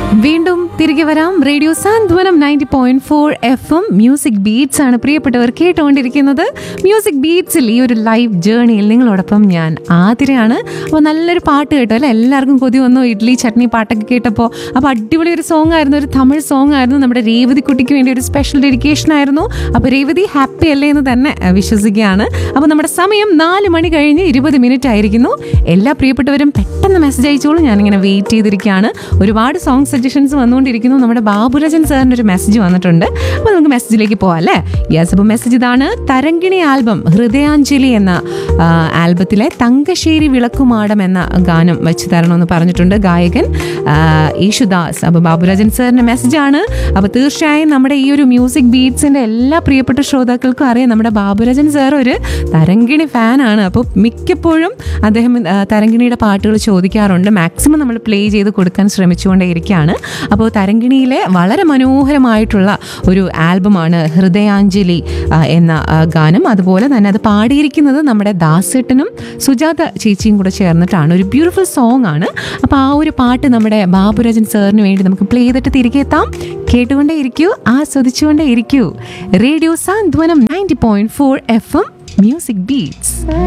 വീണ്ടും തിരികെ വരാം radio Santhwanam ninety point four F M music beats ആണ് പ്രിയപ്പെട്ടവർ കേട്ടുകൊണ്ടിരിക്കുന്നത് മ്യൂസിക് ബീറ്റ്സിൽ ഈ ഒരു ലൈവ് ജേണിയിൽ നിങ്ങളോടൊപ്പം ഞാൻ ആതിരയാണ് അപ്പോൾ നല്ലൊരു പാട്ട് കേട്ടോ അല്ലേ എല്ലാവർക്കും കൊതി വന്നു ഇഡ്ലി ചട്നി പാട്ടൊക്കെ കേട്ടപ്പോൾ അപ്പോൾ അടിപൊളി ഒരു സോങ് ആയിരുന്നു ഒരു തമിഴ് സോങ് ആയിരുന്നു നമ്മുടെ രേവതി കുട്ടിക്ക് വേണ്ടി ഒരു സ്പെഷ്യൽ ഡെഡിക്കേഷൻ ആയിരുന്നു അപ്പോൾ രേവതി ഹാപ്പി അല്ലേ എന്ന് തന്നെ അഹ്, വിശ്വസിക്കുകയാണ് അപ്പോൾ നമ്മുടെ സമയം നാല് മണി കഴിഞ്ഞ് ഇരുപത് മിനിറ്റ് ആയിരിക്കുന്നു എല്ലാ പ്രിയപ്പെട്ടവരും പെട്ടെന്ന് മെസ്സേജ് അയച്ചോളൂ ഞാനിങ്ങനെ വെയിറ്റ് ചെയ്തിരിക്കുകയാണ് ഒരുപാട് സോങ് സജഷൻസ് വന്നുകൊണ്ടിരിക്കുന്നു നമ്മുടെ ബാബുരാജൻ സാറിൻ്റെ ഒരു മെസ്സേജ് വന്നിട്ടുണ്ട് അപ്പോൾ നമുക്ക് മെസ്സേജിലേക്ക് പോവാം അല്ലേ യെസ് അപ്പോൾ മെസ്സേജ് ഇതാണ് തരങ്കിണി ആൽബം ഹൃദയാഞ്ജലി എന്ന ആ, ആൽബത്തിലെ തങ്കശ്ശേരി വിളക്കുമാടം എന്ന ഗാനം വെച്ച് തരണമെന്ന് പറഞ്ഞിട്ടുണ്ട് ഗായകൻ ആ, യേശുദാസ് അപ്പോൾ ബാബുരാജൻ സാറിൻ്റെ മെസ്സേജാണ് അപ്പോൾ തീർച്ചയായും നമ്മുടെ ഈ ഒരു മ്യൂസിക് ബീറ്റ്സിൻ്റെ എല്ലാ പ്രിയപ്പെട്ട ശ്രോതാക്കൾക്കും അറിയാം നമ്മുടെ ബാബുരാജൻ സാർ ഒരു തരങ്കിണി ഫാനാണ് അപ്പോൾ മിക്കപ്പോഴും അദ്ദേഹം ആ, തരങ്കിണിയുടെ പാട്ടുകൾ ചോദിക്കാറുണ്ട് മാക്സിമം നമ്മൾ പ്ലേ ചെയ്ത് കൊടുക്കാൻ ശ്രമിച്ചുകൊണ്ടേയിരിക്കുകയാണ് അപ്പോൾ തരങ്കിണിയിലെ വളരെ മനോഹരമായിട്ടുള്ള ഒരു ആൽബമാണ് ഹൃദയാഞ്ജലി ആ, എന്ന ആ, ഗാനം അതുപോലെ തന്നെ അത് പാടിയിരിക്കുന്നത് നമ്മുടെ ദാസേട്ടനും സുജാത ചേച്ചിയും കൂടെ ചേർന്നിട്ടാണ് ഒരു ബ്യൂട്ടിഫുൾ സോങ് ആണ് അപ്പോൾ ആ ഒരു പാട്ട് നമ്മുടെ ബാബുരാജൻ സാറിന് വേണ്ടി നമുക്ക് പ്ലേ ചെയ്തിട്ട് തിരികെ എത്താം കേട്ടുകൊണ്ടേ ഇരിക്കൂ ആസ്വദിച്ചുകൊണ്ടേ ഇരിക്കൂ radio Santhwanam ninety point four F M music beats